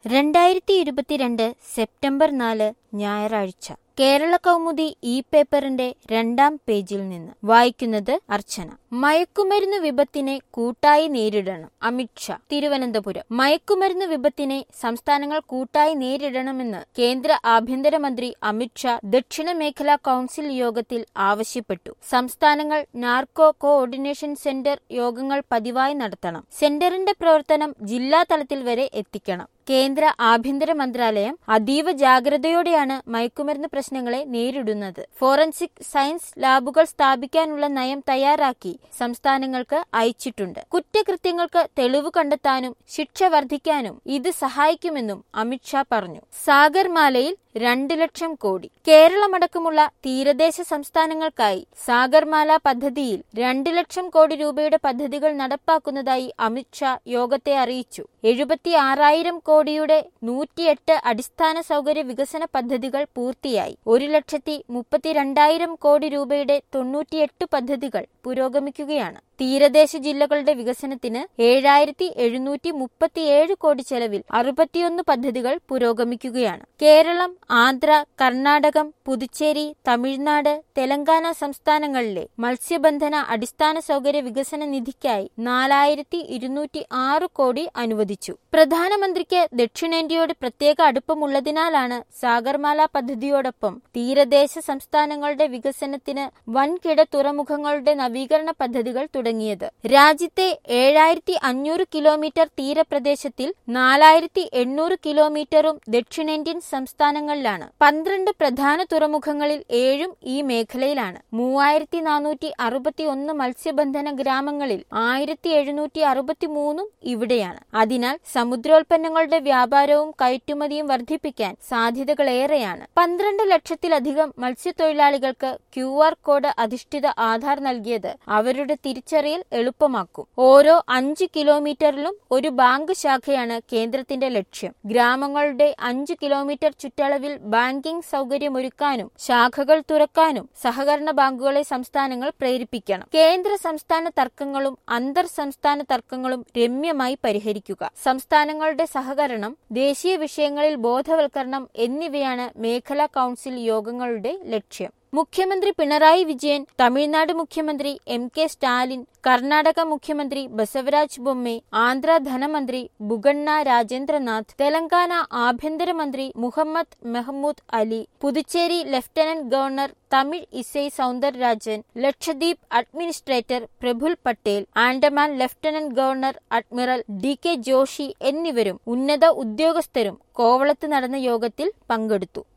രണ്ടായിരത്തി ഇരുപത്തിരണ്ട് സെപ്റ്റംബർ നാല് ഞായറാഴ്ച കേരള കൗമുദി ഇ പേപ്പറിന്റെ രണ്ടാം പേജിൽ നിന്ന് വായിക്കുന്നത് അർച്ചന മയക്കുമരുന്ന് വിപത്തിനെ കൂട്ടായി നേരിടണം അമിത്ഷാ തിരുവനന്തപുരം മയക്കുമരുന്ന് വിപത്തിനെ സംസ്ഥാനങ്ങൾ കൂട്ടായി നേരിടണമെന്ന് കേന്ദ്ര ആഭ്യന്തരമന്ത്രി അമിത്ഷാ ദക്ഷിണ മേഖലാ കൌൺസിൽ യോഗത്തിൽ ആവശ്യപ്പെട്ടു സംസ്ഥാനങ്ങൾ നാർക്കോ കോഓർഡിനേഷൻ സെന്റർ യോഗങ്ങൾ പതിവായി നടത്തണം സെന്ററിന്റെ പ്രവർത്തനം ജില്ലാ തലത്തിൽ വരെ എത്തിക്കണം കേന്ദ്ര ആഭ്യന്തര മന്ത്രാലയം അതീവ ജാഗ്രതയോടെയാണ് മയക്കുമരുന്ന് പ്രശ്നങ്ങളെ നേരിടുന്നത് ഫോറൻസിക് സയൻസ് ലാബുകൾ സ്ഥാപിക്കാനുള്ള നയം തയ്യാറാക്കി സംസ്ഥാനങ്ങൾക്ക് അയച്ചിട്ടുണ്ട് കുറ്റകൃത്യങ്ങൾക്ക് തെളിവ് കണ്ടെത്താനും ശിക്ഷ വർദ്ധിക്കാനും ഇത് സഹായിക്കുമെന്നും അമിത്ഷാ പറഞ്ഞു സാഗർമാലയിൽ രണ്ട് ലക്ഷം കോടി കേരളമടക്കമുള്ള തീരദേശ സംസ്ഥാനങ്ങൾക്കായി സാഗർമാല പദ്ധതിയിൽ രണ്ട് ലക്ഷം കോടി രൂപയുടെ പദ്ധതികൾ നടപ്പാക്കുന്നതായി അമിത്ഷാ യോഗത്തെ അറിയിച്ചു എഴുപത്തി ആറായിരം കോടിയുടെ നൂറ്റിയെട്ട് അടിസ്ഥാന സൗകര്യ വികസന പദ്ധതികൾ പൂർത്തിയായി ഒരു ലക്ഷത്തി മുപ്പത്തിരണ്ടായിരം കോടി രൂപയുടെ തൊണ്ണൂറ്റിയെട്ട് പദ്ധതികൾ പുരോഗമിക്കുകയാണ് തീരദേശ ജില്ലകളുടെ വികസനത്തിന് ഏഴായിരത്തി എഴുന്നൂറ്റി മുപ്പത്തിയേഴ് കോടി ചെലവിൽ അറുപത്തിയൊന്ന് പദ്ധതികൾ പുരോഗമിക്കുകയാണ് കേരളം ആന്ധ്ര കർണാടകം പുതുച്ചേരി തമിഴ്നാട് തെലങ്കാന സംസ്ഥാനങ്ങളിലെ മത്സ്യബന്ധന അടിസ്ഥാന സൗകര്യ വികസന നിധിക്കായി നാലായിരത്തി ഇരുന്നൂറ്റി ആറ് കോടി അനുവദിച്ചു പ്രധാനമന്ത്രിക്ക് ദക്ഷിണേന്ത്യയോട് പ്രത്യേക അടുപ്പമുള്ളതിനാലാണ് സാഗർമാല പദ്ധതിയോടൊപ്പം തീരദേശ സംസ്ഥാനങ്ങളുടെ വികസനത്തിന് വൻകിട തുറമുഖങ്ങളുടെ നവീകരണ പദ്ധതികൾ തുടങ്ങിയത് രാജ്യത്തെ ഏഴായിരത്തി അഞ്ഞൂറ് കിലോമീറ്റർ തീരപ്രദേശത്തിൽ നാലായിരത്തി എണ്ണൂറ് കിലോമീറ്ററും ദക്ഷിണേന്ത്യൻ സംസ്ഥാനങ്ങളിലാണ് പന്ത്രണ്ട് പ്രധാന തുറമുഖങ്ങളിൽ ഏഴും ഈ മേഖലയിലാണ് മൂവായിരത്തി നാനൂറ്റി അറുപത്തി ഒന്ന് മത്സ്യബന്ധന ഗ്രാമങ്ങളിൽ ആയിരത്തി എഴുന്നൂറ്റി അറുപത്തി മൂന്നും ഇവിടെയാണ് അതിനാൽ സമുദ്രോൽപ്പന്നങ്ങളുടെ വ്യാപാരവും കയറ്റുമതിയും വർദ്ധിപ്പിക്കാൻ സാധ്യതകളേറെയാണ് പന്ത്രണ്ട് ലക്ഷത്തിലധികം മത്സ്യത്തൊഴിലാളികൾക്ക് ക്യു ആർ കോഡ് അധിഷ്ഠിത ആധാർ നൽകിയത് അവരുടെ തിരിച്ചറിയൽ എളുപ്പമാക്കും ഓരോ അഞ്ച് കിലോമീറ്ററിലും ഒരു ബാങ്ക് ശാഖയാണ് കേന്ദ്രത്തിന്റെ ലക്ഷ്യം ഗ്രാമങ്ങളുടെ അഞ്ച് കിലോമീറ്റർ ചുറ്റളവിൽ ബാങ്കിംഗ് സൗകര്യമൊരുക്കാനും ശാഖകൾ തുറക്കാനും സഹകരണ ബാങ്കുകളെ സംസ്ഥാനങ്ങൾ പ്രേരിപ്പിക്കണം കേന്ദ്ര സംസ്ഥാന തർക്കങ്ങളും അന്തർ സംസ്ഥാന തർക്കങ്ങളും രമ്യമായി പരിഹരിക്കുക സംസ്ഥാനങ്ങളുടെ സഹകരണം ദേശീയ വിഷയങ്ങളിൽ ബോധവൽക്കരണം എന്നിവയാണ് മേഖലാ കൌൺസിൽ യോഗങ്ങളുടെ ലക്ഷ്യം മുഖ്യമന്ത്രി പിണറായി വിജയൻ തമിഴ്നാട് മുഖ്യമന്ത്രി എം കെ സ്റ്റാലിൻ കർണാടക മുഖ്യമന്ത്രി ബസവരാജ് ബൊമ്മെ ആന്ധ്ര ധനമന്ത്രി ബുഗണ്ണ രാജേന്ദ്രനാഥ് തെലങ്കാന ആഭ്യന്തരമന്ത്രി Muhammad Mahmood Ali Puducherry lieutenant governor Tamil Isai Soundararajan Lakshadweep administrator Praful Patel Andaman lieutenant governor admiral D K Joshi എന്നിവരും ഉന്നത ഉദ്യോഗസ്ഥരും കോവളത്ത് നടന്ന യോഗത്തിൽ പങ്കെടുത്തു